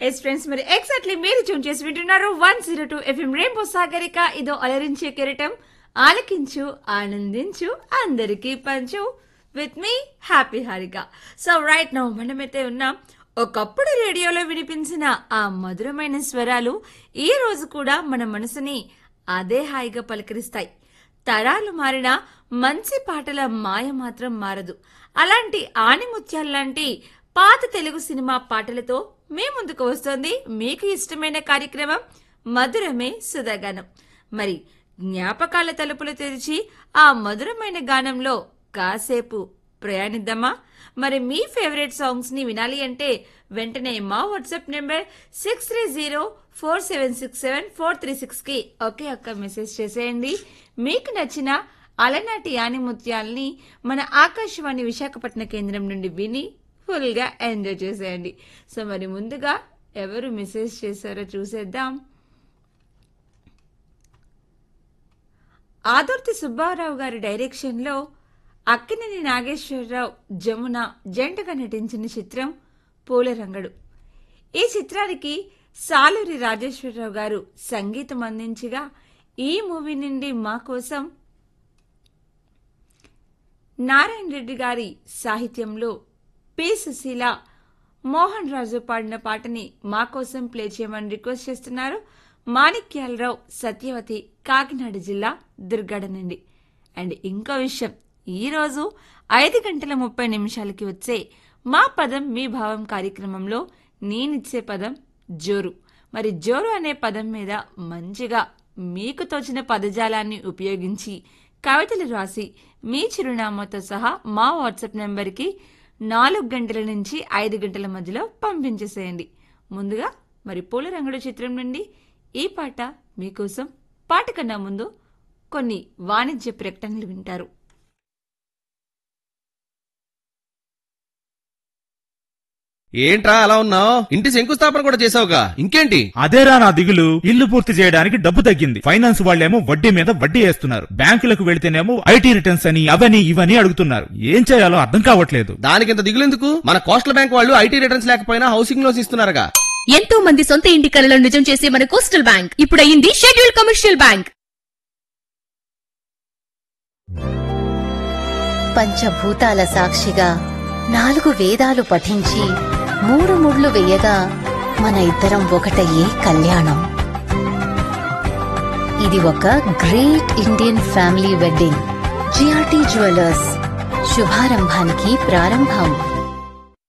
yes friends మరి exactly మీరు tune చేసి వింటున్నారు one zero two FM Rainbow Sagarika ఇదో అలరించే కెరటం ఆలకించు ఆనందించు అందరికీ పంచు విత్ మీ happy Harika so right now మనమైతే ఉన్నాం ఒకప్పుడు రేడియోలో వినిపించిన ఆ మధురమైన స్వరాలు ఈ రోజు కూడా మన మనసుని అదే హాయిగా పలకరిస్తాయి తరాలు మారినా మంచి పాటల మాయ మాత్రం మారదు అలాంటి ఆణిముత్యాల్లాంటి పాత తెలుగు సినిమా పాటలతో మీ ముందుకు వస్తోంది మీకు ఇష్టమైన కార్యక్రమం మధురమే సుధాగానం మరి జ్ఞాపకాల తలుపులు తెరిచి ఆ మధురమైన గానంలో కాసేపు ప్రయాణిద్దామా మరి మీ ఫేవరెట్ సాంగ్స్ ని వినాలి అంటే వెంటనే మా WhatsApp number six three zero four seven six seven four three six కి ఒకే ఒక్క మెసేజ్ చేసేయండి మీకు నచ్చిన అలనాటి యానిముత్యాల్ని మన ఆకాశవాణి విశాఖపట్నం కేంద్రం నుండి విని ఫుల్ గా ఎంజాయ్ చేసేయండి సో మరి ముందుగా ఎవరు మెసేజ్ చేశారో చూసేద్దాం ఆదుర్తి సుబ్బారావు గారి డైరెక్షన్లో అక్కినేని నాగేశ్వరరావు జమున జంటగా నటించిన చిత్రం పూలరంగడు ఈ చిత్రానికి సాలూరి రాజేశ్వరరావు గారు సంగీతం అందించగా ఈ మూవీ నుండి మా కోసం నారాయణ రెడ్డి గారి సాహిత్యంలో పి సుశీల మోహన్ రాజు పాడిన పాటని మా కోసం ప్లే చేయమని రిక్వెస్ట్ చేస్తున్నారు మాణిక్యాలరావు సత్యవతి కాకినాడ జిల్లా దుర్గడ నుండి అండ్ ఇంకో విషయం ఈరోజు ఐదు గంటల ముప్పై నిమిషాలకి వచ్చే మా పదం మీ భావం కార్యక్రమంలో నేనిచ్చే పదం జోరు మరి జోరు అనే పదం మీద మంచిగా మీకు తోచిన పదజాలాన్ని ఉపయోగించి కవితలు రాసి మీ చిరునామాతో సహా మా వాట్సాప్ నెంబర్కి నాలుగు గంటల నుంచి ఐదు గంటల మధ్యలో పంపించేసేయండి ముందుగా మరి పూల రంగుడు చిత్రం నుండి ఈ పాట మీకోసం పాట కన్నా ముందు కొన్ని వాణిజ్య ప్రకటనలు వింటారు ఏంట్రా అలా ఉన్నావు ఇంటి శంకుస్థాపన కూడా చేసావుగా ఇంకేంటి అదేరా నా దిగులు ఇల్లు పూర్తి చేయడానికి డబ్బు తగ్గింది ఫైనాన్స్ వాళ్ళేమో వడ్డీ మీద వడ్డీ వేస్తున్నారు బ్యాంకులకు వెళితేనేమో ఐటీ రిటర్న్స్ అని అవని ఇవని అడుగుతున్నారు ఏం చేయాలో అర్థం కావట్లేదు దానికింత దిగులెందుకు మన కోస్టల్ బ్యాంక్ వాళ్ళు ఐటీ రిటర్న్స్ లేకపోయినా హౌసింగ్ లోన్స్ ఇస్తున్నారుగా ఎంతో మంది సొంత ఇంటి కలను నిజం చేసే మన కోస్టల్ బ్యాంక్ ఇప్పుడు అయింది షెడ్యూల్ కమర్షియల్ బ్యాంక్ పంచభూతాల సాక్షిగా నాలుగు వేదాలు పఠించి మూడు ముళ్ళు వేయగా మన ఇద్దరం ఒకటయ్యే కళ్యాణం ఇది ఒక great Indian family wedding GRT jewellers శుభారంభానికి ప్రారంభం